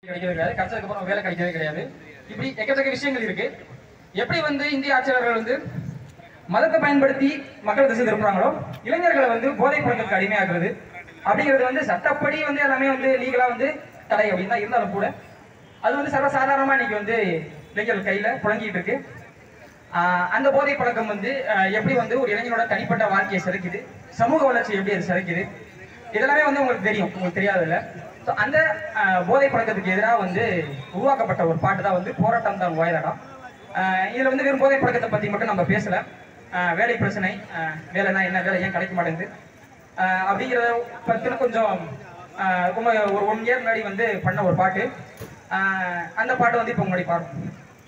கிடைக்கவே கிடையாது கிடைச்சதுக்கு அப்புறம் வேலை கிடைக்கவே கிடையாது இப்படி எக்கச்சக்க விஷயங்கள் இருக்கு எப்படி வந்து இந்திய ஆட்சியாளர்கள் வந்து மதத்தை பயன்படுத்தி மக்கள் திசை திருப்புறாங்களோ இளைஞர்களை வந்து போதை பழக்கத்துக்கு அடிமையாக்குறது அப்படிங்கிறது வந்து சட்டப்படி வந்து எல்லாமே வந்து லீகலா வந்து தடை அப்படின்னு தான் இருந்தாலும் கூட அது வந்து சர்வசாதாரணமா இன்னைக்கு வந்து இளைஞர்கள் கையில புழங்கிட்டு இருக்கு ஆஹ் அந்த போதை பழக்கம் வந்து ஆஹ் எப்படி வந்து ஒரு இளைஞனோட தனிப்பட்ட வாழ்க்கையை சிதைக்குது சமூக வளர்ச்சி எப்படி அது சிதைக்குது இதெல்லாமே வந்து உங்களுக்கு தெரியும் உங்களுக்கு தெரியாதுல்ல ஸோ அந்த ஆஹ் போதை பழக்கத்துக்கு எதிராக வந்து உருவாக்கப்பட்ட ஒரு பாட்டு தான் வந்து போராட்டம் தான் வாயிலடம் இதில் வந்து வெறும் போதை பழக்கத்தை பற்றி மட்டும் நம்ம பேசல ஆஹ் வேலை பிரச்சனை ஆஹ் வேலைனா என்ன வேலை ஏன் கிடைக்க மாட்டேங்குது ஆஹ் அப்படிங்கிறத பற்றின கொஞ்சம் ஆஹ் ரொம்ப ஒரு ஒன் இயர் முன்னாடி வந்து பண்ண ஒரு பாட்டு ஆஹ் அந்த பாட்டு வந்து இப்போ முன்னாடி பாடும்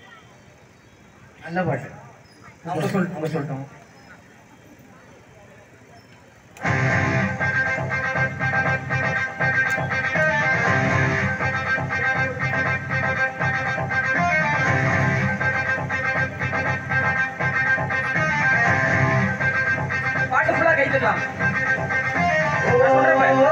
நல்ல பாட்டு அவங்க சொல் அவங்க சொல்லிட்டோம் பாட்டு ஃபுல்லாக கைத்தலாம் நான் சொல்றேன் பாரு.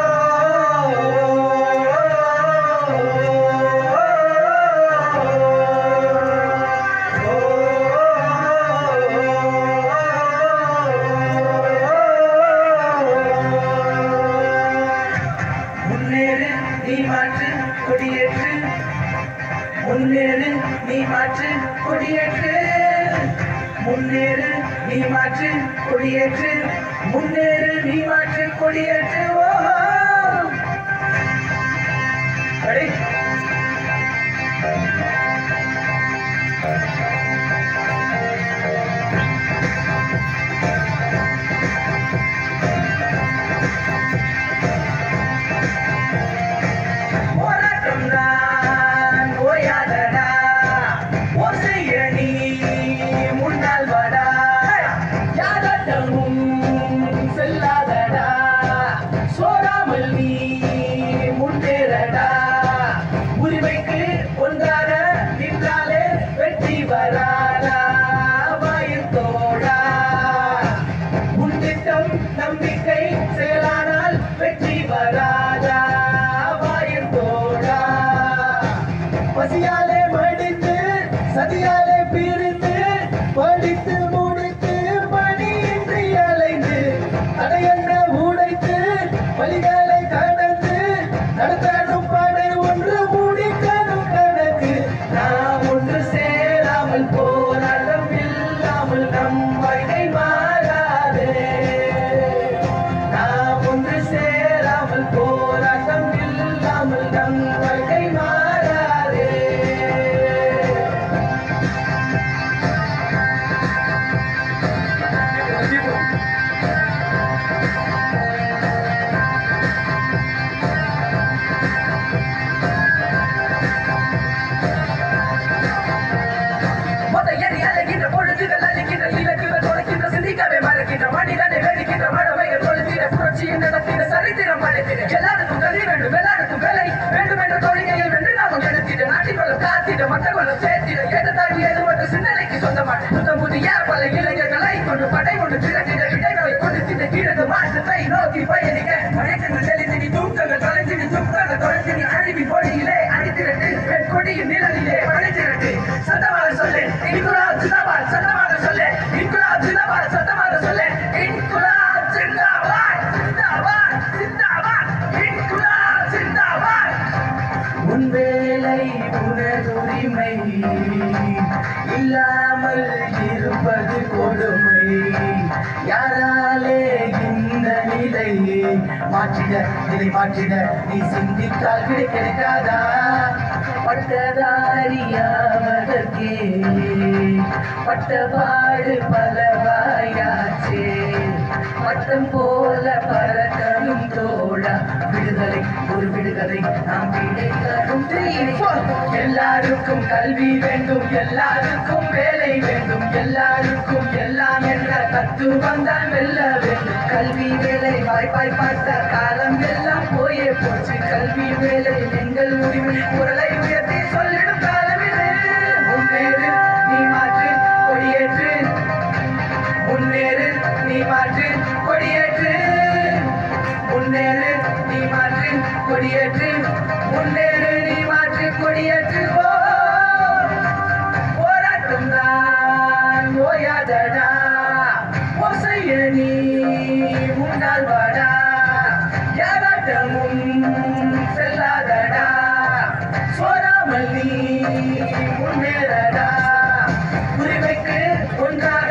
முன்னேறு நீ மாற்று கொடியேற்று முன்னேறு நீ மாற்று கொடியேற்று முன்னேறு நீ மாற்று கொடியேற்று முன்னேறு நீ மாற்று கொடியேற்று ஓஹோ Ready? போராட்டம் தான் ஓயாதடா ஓசைய நீ முன்னால் வாடா யாராட்டமும் செல்லாதடா சோறாமல் நீ முன்னேறடா உரிமைக்கு ஒன்றாக நின்றாலே வெற்றி வராதா வாயில் தோடா உன் திட்டம் நம்பிக்கை செயலானால் வெற்றி வராதா வாயில் தோடா பசியாலே மடித்து சதியாலே பிரித்து படித்து முடித்து பணியின்றி அலைந்து தடையென்ன உடைத்து வழிகளை கடந்து நடத்தணும் படை ஒன்று முடிக்கணும் கணக்கு நாம் ஒன்று சேராமல் போராட்டம் இல்லாமல் நம் வாழ்க்கை மாறாதே நாம் ஒன்று சேராமல் போராட்டம் இல்லாமல் நம் வாழ்க்கை மாறாதே மொத்தையடி அலைகின்ற பொழுதுகள் அழிக்கின்ற இலக்குகள் தொலைக்கின்ற சிந்திக்கவே மறக்கின்ற மனிதனை வெடிக்கின்ற மழமைகள் தொலைத்திட புரட்சியின் நடத்திட சரித்திரம் படைத்திட எல்லாருக்கும் கல்வி வேண்டும் எல்லாருக்கும் வேலை வேண்டும் என்ற தொழிலையை வென்று நாமும் எடுத்திட நாட்டின் வளம் காத்திட மக்கள் வளம் சேர்த்திட எது தாண்டி எது மட்டும் சிந்தனைக்கு சொந்தமான புத்தம் புதிய பல இளைஞர்களை கொண்டு படை கொண்டு திரட்டிட இடைகளை கொண்டு திட்ட கீழது மாற்றத்தை நோக்கி பயணிக்க மயக்கங்கள் செலுத்தினி தூக்கங்கள் தொலைத்தினி துக்கங்கள் தொலைத்தினி அழிவி பொடியிலே அணிதிரட்டு பெண் கொடியின் நிழலிலே படைத்திரட்டு சத்தமாக சொல்லு இன்குலாப் ஜிந்தாபாத் சத்தமாக சொல்லு இன்குலாப் ஜிந்தாபாத் சத்தமாக சொல்லு இன்குலாப் ஜிந்தாபாத் ஜிந்தாபாத் ஜிந்தாபாத் இன்குலாப் ஜிந்தாபாத் உன் வேலை உனதுரிமை இல்லாமல் இருப்பது கொடுமை யாராலே இந்த நிலை மாற்றிட நிலை மாற்றிட நீ சிந்தித்தால் கிடை கிடைக்காதா பட்டதாரியாவதற்கே பட்டபாடு பலவாயாச்சே பட்டம் போல பறக்கணும் தோழா விடுதலை ஒரு விடுதலை நாம் கிடைக்கணும் எல்லாருக்கும் கல்வி வேண்டும் எல்லாருக்கும் வேலை வேண்டும் எல்லாருக்கும் எல்லாம் என்ற தத்துவம் தான் வெல்ல வேண்டும் கல்வி வேலை வாய்ப்பாய் பார்த்த காலம் எல்லாம் போயே போச்சு கல்வி வேலை எங்கள் உரிமை குரலை உயர்த்தி சொல்லிடும் காலம் இது முன்னேறு நீ மாற்று கொடியேற்று முன்னேறு நீ மாற்று கொடியேற்று முன்னேறு நீ மாற்று கொடியேற்று முன்னேறு நீ மாற்று அஞ்சாமல் நீ முன்னேறடா உரிமைக்கு ஒன்றாக